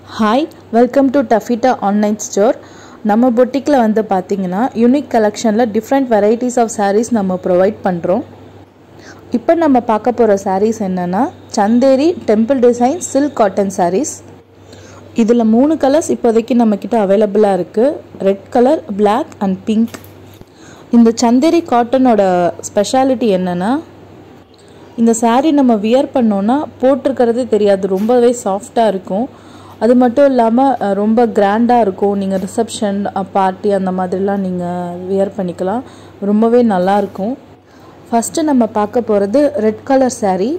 hi welcome to Taffeta online store நம்ம பொட்டிக்கில் வந்து பார்த்தீங்கன்னா யூனிக் கலெக்ஷனில் டிஃப்ரெண்ட் வெரைட்டிஸ் ஆஃப் sarees நம்ம ப்ரொவைட் பண்ணுறோம் இப்போ நம்ம பார்க்க போகிற sarees என்னென்னா Chanderi temple design silk cotton sarees இதில் மூணு கலர்ஸ் இப்போதைக்கு நம்மக்கிட்ட அவைலபிளாக இருக்குது red colour Black and pink இந்த சந்தேரி காட்டனோட ஸ்பெஷாலிட்டி என்னென்னா இந்த saree நம்ம வியர் பண்ணோன்னா போட்டிருக்கிறதே தெரியாது ரொம்பவே சாஃப்டாக இருக்கும் அது மட்டும் இல்லாமல் அஹ், ரொம்ப கிராண்டாக இருக்கும் நீங்கள் ரிசப்ஷன் பார்ட்டி அந்த மாதிரிலாம் நீங்கள் வியர் பண்ணிக்கலாம் ரொம்பவே நல்லாயிருக்கும் ஃபஸ்ட்டு நம்ம பார்க்க போகிறது ரெட் கலர் saree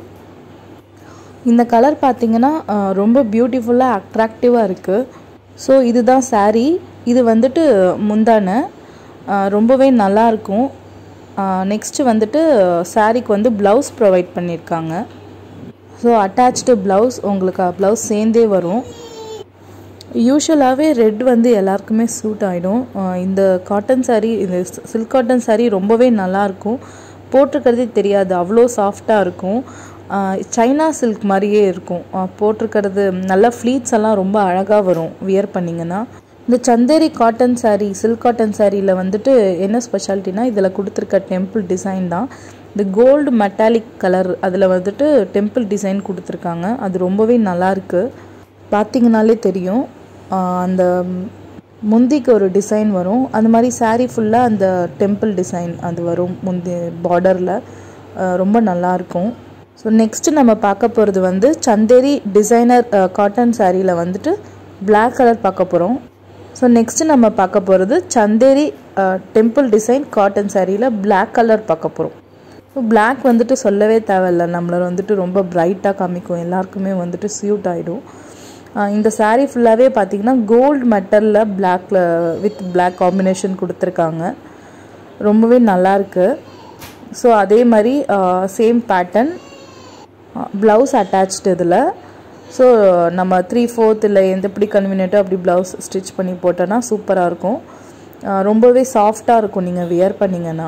இந்த கலர் பார்த்தீங்கன்னா அஹ், ரொம்ப பியூட்டிஃபுல்லாக அட்ராக்டிவாக இருக்குது ஸோ இதுதான் saree இது வந்துட்டு முந்தான அஹ், ரொம்பவே நல்லாயிருக்கும் நெக்ஸ்ட்டு வந்துட்டு சாரீக்கு வந்து ப்ளவுஸ் ப்ரொவைட் பண்ணியிருக்காங்க ஸோ அட்டாச்டு ப்ளவுஸ் உங்களுக்கு ப்ளவுஸ் சேர்ந்தே வரும் யூஸ்வலாகவே ரெட் வந்து எல்லாருக்குமே சூட் ஆகிடும் இந்த காட்டன் saree இந்த சில்க் காட்டன் saree ரொம்பவே நல்லாயிருக்கும் போட்டிருக்கிறதே தெரியாது அவ்வளோ சாஃப்டாக இருக்கும் ஆஹ் சைனா சில்க் மாதிரியே இருக்கும் ஆஹ் போட்டிருக்கிறது நல்ல ஃப்ளீட்ஸ் எல்லாம் ரொம்ப அழகாக வரும் வியர் பண்ணிங்கன்னா இந்த Chanderi cotton saree silk cotton சாரியில் வந்துட்டு என்ன ஸ்பெஷாலிட்டினா இதில் கொடுத்துருக்க டெம்பிள் டிசைன் தான் இந்த கோல்டு மெட்டாலிக் கலர் அதில் வந்துட்டு டெம்பிள் டிசைன் கொடுத்துருக்காங்க அது ரொம்பவே நல்லாயிருக்கு பார்த்தீங்கனாலே தெரியும் ஆஹ் அந்த முந்திக்கு ஒரு டிசைன் வரும் அந்த மாதிரி saree ஃபுல்லாக அந்த டெம்பிள் டிசைன் அது வரும் முந்தி பார்டரில் ரொம்ப நல்லாயிருக்கும் ஸோ நெக்ஸ்ட்டு நம்ம பார்க்க போகிறது வந்து சந்தேரி டிசைனர் காட்டன் சாரியில் வந்துட்டு Black கலர் பார்க்க போகிறோம் ஸோ நெக்ஸ்ட்டு நம்ம பார்க்க போகிறது சந்தேரி டெம்பிள் டிசைன் காட்டன் சாரியில் Black கலர் பார்க்க போகிறோம் ஸோ பிளாக் வந்துட்டு சொல்லவே தேவையில்ல நம்மளை வந்துட்டு ரொம்ப பிரைட்டாக காமிக்கும் எல்லாருக்குமே வந்துட்டு சியூட் ஆகிடும் இந்த saree ஃபுல்லாகவே பார்த்தீங்கன்னா கோல்டு மெட்டலில் பிளாக்ல வித் Black காம்பினேஷன் கொடுத்துருக்காங்க ரொம்பவே நல்லாயிருக்கு ஸோ அதே மாதிரி சேம் பேட்டர்ன் ப்ளவுஸ் அட்டாச்டு இதில் ஸோ நம்ம த்ரீ ஃபோர்த் இல்லை எந்த எப்படி கன்வீனியன்ட்டோ அப்படி ப்ளவுஸ் ஸ்டிச் பண்ணி போட்டோன்னா சூப்பராக இருக்கும் அஹ் ரொம்பவே சாஃப்டாக இருக்கும் நீங்கள் வியர் பண்ணிங்கன்னா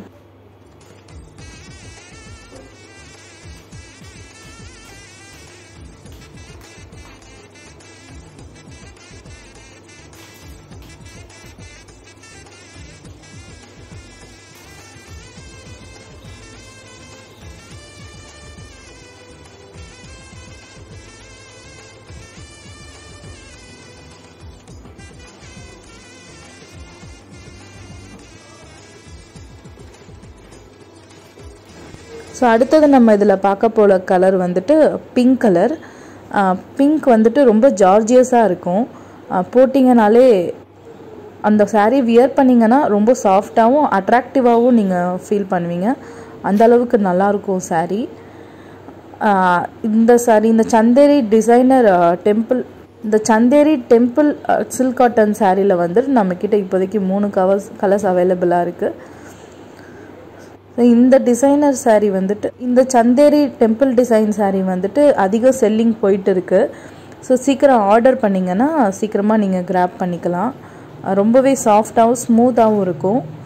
ஸோ அடுத்தது நம்ம இதில் பார்க்க போகிற கலர் வந்துட்டு பிங்க் கலர் பிங்க் வந்துட்டு ரொம்ப ஜார்ஜியஸாக இருக்கும் ஆஹ் போட்டிங்கனாலே அந்த saree வியர் பண்ணிங்கன்னா ரொம்ப சாஃப்டாகவும் அட்ராக்டிவாகவும் நீங்கள் ஃபீல் பண்ணுவீங்க அந்த அளவுக்கு நல்லாயிருக்கும் saree ஆஹ் இந்த saree இந்த சந்தேரி டிசைனர் டெம்பிள் இந்த சந்தேரி டெம்பிள் சில்க் காட்டன் சாரியில் வந்துட்டு நம்மக்கிட்ட இப்போதைக்கு மூணு கவர்ஸ் கலர்ஸ் அவைலபிளாக இருக்குது இந்த டிசைனர் saree வந்துட்டு இந்த சந்தேரி டெம்பிள் டிசைன் saree வந்துட்டு அதிக செல்லிங் போயிட்டு இருக்கு ஸோ சீக்கிரம் ஆர்டர் பண்ணிங்கன்னா சீக்கிரமாக நீங்கள் கிராப் பண்ணிக்கலாம் அஹ் ரொம்பவே சாஃப்டாகவும் ஸ்மூத்தாகவும் இருக்கும்